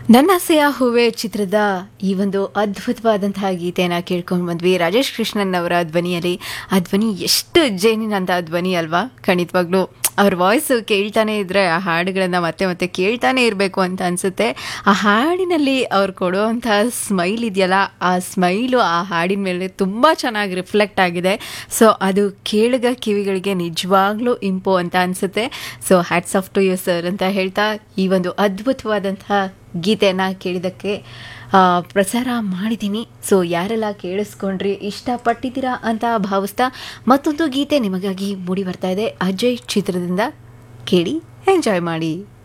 ನನ್ನ ಆಸೆಯ ಹೂವೆ ಚಿತ್ರದ ಈ ಒಂದು ಅದ್ಭುತವಾದಂತಹ ಗೀತೆನ ಕೇಳ್ಕೊಂಡು ಬಂದ್ವಿ ರಾಜೇಶ್ ಕೃಷ್ಣನ್ ಅವರ ಧ್ವನಿಯಲ್ಲಿ ಆ ಧ್ವನಿ ಎಷ್ಟು ಜೇನಿನಂತ ಧ್ವನಿ ಅಲ್ವಾ ಖಂಡಿತವಾಗ್ಲೂ ಅವ್ರ ವಾಯ್ಸ್ ಕೇಳ್ತಾನೆ ಇದ್ರೆ ಆ ಹಾಡುಗಳನ್ನ ಮತ್ತೆ ಮತ್ತೆ ಕೇಳ್ತಾನೆ ಇರಬೇಕು ಅಂತ ಅನ್ಸುತ್ತೆ ಆ ಹಾಡಿನಲ್ಲಿ ಅವ್ರು ಕೊಡುವಂತಹ ಸ್ಮೈಲ್ ಇದೆಯಲ್ಲ ಆ ಸ್ಮೈಲು ಆ ಹಾಡಿನ ಮೇಲೆ ತುಂಬ ಚೆನ್ನಾಗಿ ರಿಫ್ಲೆಕ್ಟ್ ಆಗಿದೆ ಸೊ ಅದು ಕೇಳುಗ ಕಿವಿಗಳಿಗೆ ನಿಜವಾಗ್ಲೂ ಇಂಪು ಅಂತ ಅನ್ಸುತ್ತೆ so hats off to you sir ಅಂತ ಹೇಳ್ತಾ ಈ ಒಂದು ಅದ್ಭುತವಾದಂತಹ ಗೀತೆಯನ್ನು ಕೇಳಿದ್ದಕ್ಕೆ ಆ, ಪ್ರಸಾರ ಮಾಡಿದ್ದೀನಿ ಸೊ ಯಾರೆಲ್ಲ ಕೇಳಿಸ್ಕೊಂಡ್ರಿ ಇಷ್ಟಪಟ್ಟಿದ್ದೀರಾ ಅಂತ ಭಾವಿಸ್ತಾ ಮತ್ತೊಂದು ಗೀತೆ ನಿಮಗಾಗಿ ಮೂಡಿ ಬರ್ತಾ ಇದೆ ಅಜಯ್ ಚಿತ್ರದಿಂದ ಕೇಳಿ ಎಂಜಾಯ್ ಮಾಡಿ